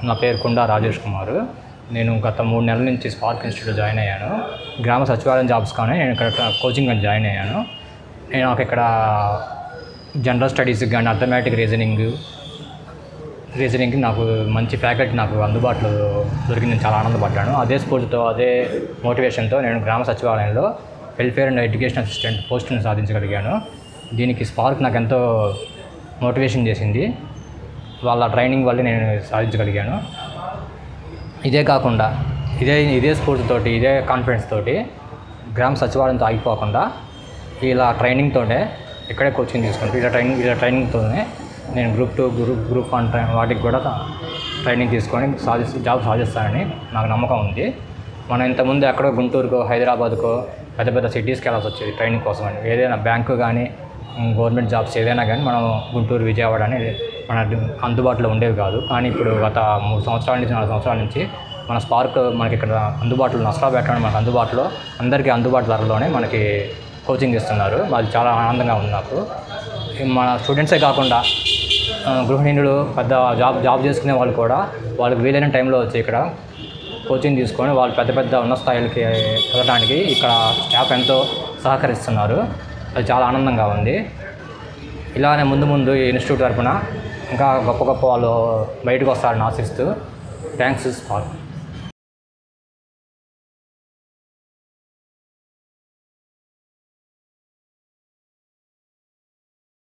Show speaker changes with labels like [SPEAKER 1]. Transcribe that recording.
[SPEAKER 1] నా పేరు కుండా రాజేష్ కుమార్ నేను గత మూడు నెలల నుంచి స్పార్క్ ఇన్స్టిట్యూట్లో జాయిన్ అయ్యాను గ్రామ సచివాలయం జాబ్స్ కానీ నేను ఇక్కడ కోచింగ్ అని జాయిన్ అయ్యాను నేను నాకు ఇక్కడ జనరల్ స్టడీస్ కానీ అథమెటిక్ రీజనింగ్ రీజనింగ్కి నాకు మంచి ఫ్యాకల్టీ నాకు అందుబాటులో దొరికి నేను చాలా ఆనందపడ్డాను అదే స్ఫూర్తితో అదే మోటివేషన్తో నేను గ్రామ సచివాలయంలో వెల్ఫేర్ అండ్ ఎడ్యుకేషన్ అసిస్టెంట్ పోస్టును సాధించగలిగాను దీనికి స్పార్క్ నాకు ఎంతో మోటివేషన్ చేసింది వాళ్ళ ట్రైనింగ్ వల్ల నేను సాధించగలిగాను ఇదే కాకుండా ఇదే ఇదే స్ఫూర్తితోటి ఇదే కాన్ఫిడెన్స్ తోటి గ్రామ సచివాలయంతో ఆగిపోకుండా ఇలా ట్రైనింగ్తోనే ఇక్కడే కోచింగ్ తీసుకుంటూ ఇలా ట్రైనింగ్ ఇలా ట్రైనింగ్తోనే నేను group two group group one try వాటికి కూడా ట్రైనింగ్ తీసుకొని సాధిస్తూ జాబ్ సాధిస్తానని నాకు నమ్మకం ఉంది మనం ఇంతకుముందు ఎక్కడో గుంటూరుకో హైదరాబాద్కో పెద్ద పెద్ద సిటీస్కి వెళ్ళాల్సి వచ్చేది ట్రైనింగ్ కోసం అని ఏదైనా బ్యాంకు కానీ గవర్నమెంట్ జాబ్స్ ఏదైనా కానీ మనం గుంటూరు విజయవాడ అని మన అందుబాటులో ఉండేవి కాదు కానీ ఇప్పుడు గత మూడు సంవత్సరాల నుంచి నాలుగు సంవత్సరాల నుంచి మన స్పార్క్ మనకి ఇక్కడ అందుబాటులో నష్టపేట మనకు అందుబాటులో అందరికీ అందుబాటు ధరలోనే మనకి కోచింగ్ ఇస్తున్నారు అది చాలా ఆనందంగా ఉంది నాకు మన స్టూడెంట్సే కాకుండా ఆ, గృహిణులు పెద్ద జాబ్ జాబ్ చేసుకునే వాళ్ళు కూడా వాళ్ళకి వీలైన టైంలో వచ్చి ఇక్కడ కోచింగ్ తీసుకొని వాళ్ళు పెద్ద పెద్ద ఉన్నత స్థాయిలకి వెళ్ళడానికి ఇక్కడ స్టాఫ్ ఎంతో సహకరిస్తున్నారు అది చాలా ఆనందంగా ఉంది ఇలానే ముందు ముందు ఈ ఇన్స్టిట్యూట్ తరపున ఇంకా గొప్ప గొప్ప వాళ్ళు బయటకు వస్తారని ఆశిస్తూ థ్యాంక్స్ స్పార్క్